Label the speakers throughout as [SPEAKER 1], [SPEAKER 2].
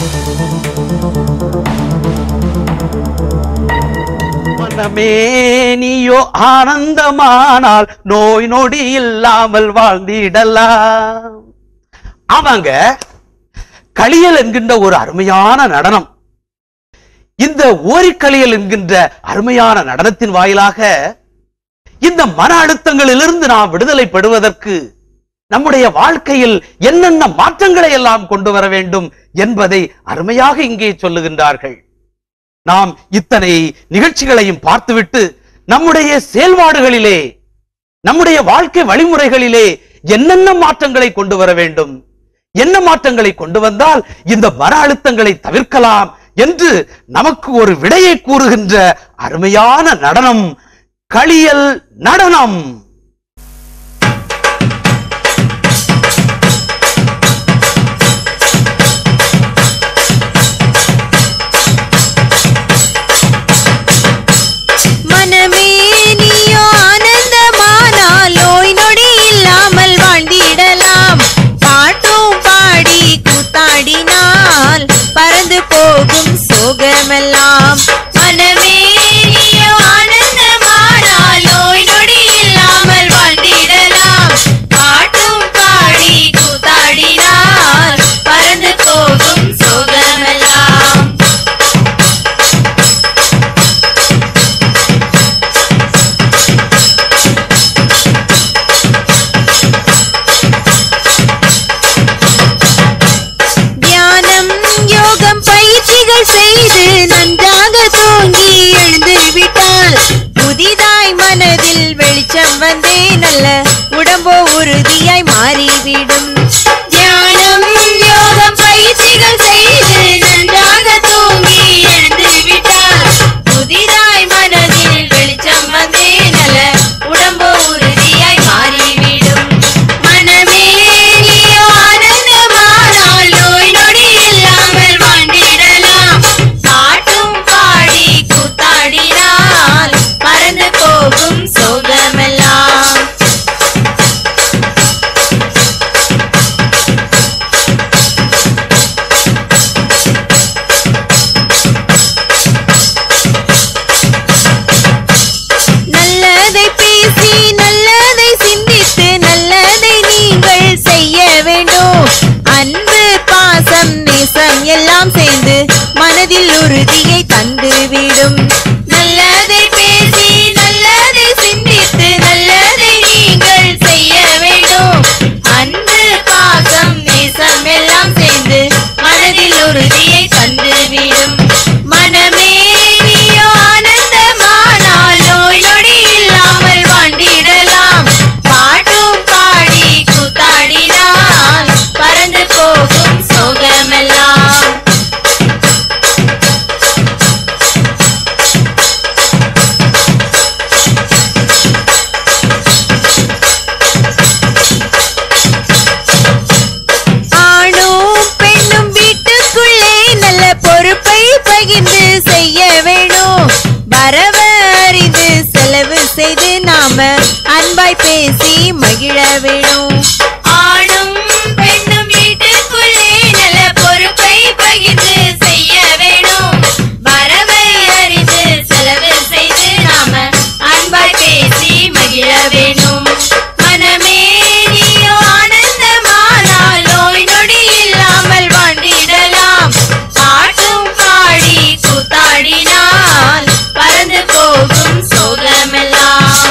[SPEAKER 1] மனமே நீயோ ஆனந்தமானால் நோய் நொடி இல்லாமல் வாழ்ந்திடலாம் அவங்க களியல் என்கின்ற ஒரு அருமையான நடனம் இந்த ஓரிக்களியல் என்கின்ற அருமையான நடனத்தின் வாயிலாக இந்த மன அழுத்தங்களிலிருந்து நாம் விடுதலை பெறுவதற்கு நம்முடைய வாழ்க்கையில் என்னென்ன மாற்றங்களை எல்லாம் கொண்டு வர வேண்டும் என்பதை அருமையாக இங்கே சொல்லுகின்றார்கள் நாம் இத்தனை நிகழ்ச்சிகளையும் பார்த்துவிட்டு நம்முடைய செயல்பாடுகளிலே நம்முடைய வாழ்க்கை வழிமுறைகளிலே என்னென்ன மாற்றங்களை கொண்டு வர வேண்டும் என்ன மாற்றங்களை கொண்டு வந்தால் இந்த மன அழுத்தங்களை தவிர்க்கலாம் என்று நமக்கு ஒரு விடையை கூறுகின்ற அருமையான நடனம் களியல் நடனம்
[SPEAKER 2] மனமே நீயோ ஆனந்தமானால் நோய் நொடி இல்லாமல் வாழ்ந்திடலாம் பாட்டும் பாடி கூத்தாடினால் பறந்து போகும் சோகமெல்லாம் மனமே நீயோ ஆனந்தமானால் நோய் நொடி இல்லாமல் வாழ்ந்திடலாம் பாட்டும் பாடி கூத்தாடினால் பறந்து போகும் சோகமெல்லாம் தியானம் யோகம் பயிற்சிகள் செய்து நன்றாக தூங்கி எழுந்து விட்டால் புதிதாய் மனதில் வெளிச்சம் வந்தே நல்ல உடம்போ உறுதியாய் மாறிவிடும் தியானம் யோகம் பயிற்சிகள் செய்து நன்றாக தூங்கி எழுந்து விட்டால் புதிதாய் மனதில் வெளிச்சம் வந்தே நல்ல உடம்போ உறுதியாய் மாறிவிடும் மனமே நீயோ ஆனந்தமானால் நோய் நொடி இல்லாமல் வாழ்ந்திடலாம் பாட்டும் பாடி கூத்தாடினால் மறந்து போகும் சோகமெல்லாம் நல்லதை பேசி நல்லதை சிந்தித்து நல்லதை நீங்கள் செய்ய வேண்டும் அன்பு பாசம் நேசம் எல்லாம் சேர்ந்து மனதில் உறுதியை தந்துவிடும் நல்லதை பேசி நல்லதை சிந்தித்து நல்லதை நீங்கள் செய்ய வேண்டும் அன்பு பாசம் நேசம் எல்லாம் சேர்ந்து மனதில் உறுதியை தந்துவிடும் மனமே நீயோ ஆனந்தமானால் நோய் நொடி இல்லாமல் வாழ்ந்திடலாம் பாட்டும் பாடி கூத்தாடினால் பறந்து போகும் சோகமெல்லாம் ஆணும் பெண்ணும் வீட்டுக்குள்ளே நல்ல பொறுப்பை பகிர்ந்து செய்ய வேணும் வரவ அறிந்து செலவு செய்து நாம அன்பாய் பேசி மகிழ வேணும் ஆணும் பெண்ணும் வீட்டுக்குள்ளே நல்ல பொறுப்பை பகிர்ந்து செய்ய வேணும் வரவை அறிந்து செலவு செய்து நாம அன்பாய் பேசி மகிழ வேணும் மனமே நீயோ ஆனந்தமானால் நோய் நொடி இல்லாமல் வாழ்ந்திடலாம் பாட்டும் பாடி கூத்தாடினால் பறந்து போகும் சோகமெல்லாம்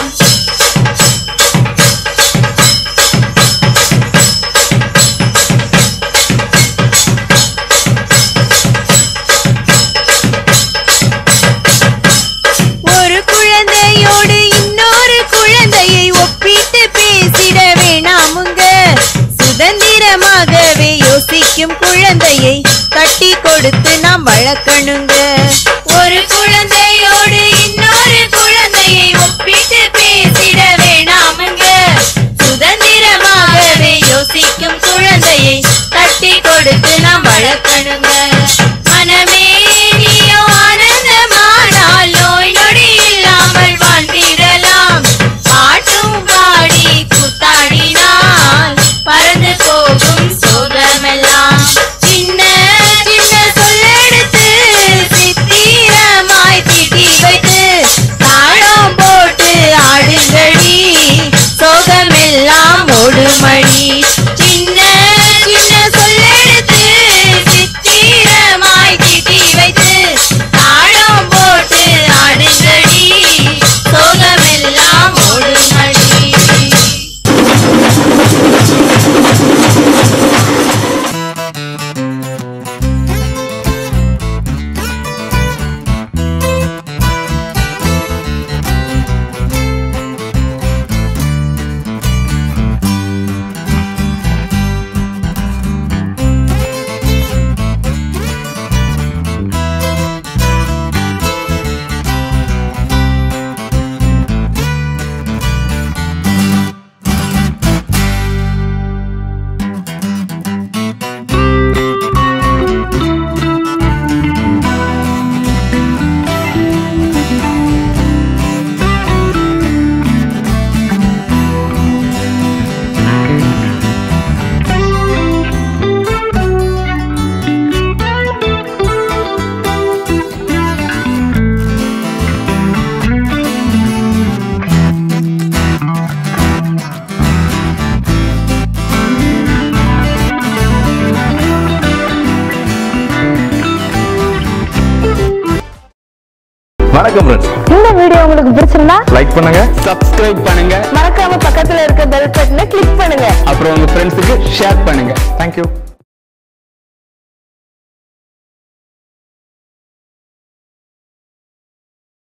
[SPEAKER 2] ஒரு குழந்தையோடு இன்னொரு குழந்தையை ஒப்பிட்டு பேசிட வேணாமுங்க சுதந்திரமாகவே யோசிக்கும் குழந்தையை கட்டி கொடுத்து நாம் வளர்க்கணுங்க ஒரு குழந்தையோடு இன்னொரு குழந்தையை ஒப்பிட்டு பேசிட வேணாமுங்க சுதந்திரமாகவே யோசிக்கும் குழந்தையை தட்டி கொடுத்து நாம் வளர்க்கணுங்க மனமே நீயோ ஆனந்தமானால் நோய் நொடி இல்லாமல் வாழ்ந்திடலாம் பாட்டும் பாடி கூத்தாடினால் பறந்து போகும் சோகமெல்லாம் சின்ன சின்ன
[SPEAKER 3] வணக்கம் ஃப்ரெண்ட்ஸ்
[SPEAKER 4] இந்த வீடியோ உங்களுக்கு பிடிச்சிருந்தா
[SPEAKER 3] லைக் பண்ணுங்க சப்ஸ்கிரைப் பண்ணுங்க
[SPEAKER 4] மறக்காம பக்கத்துல இருக்க பெல் பட்டனை கிளிக் பண்ணுங்க
[SPEAKER 3] அப்புறம் உங்க ஃப்ரெண்ட்ஸுக்கு ஷேர் பண்ணுங்க தேங்க்யூ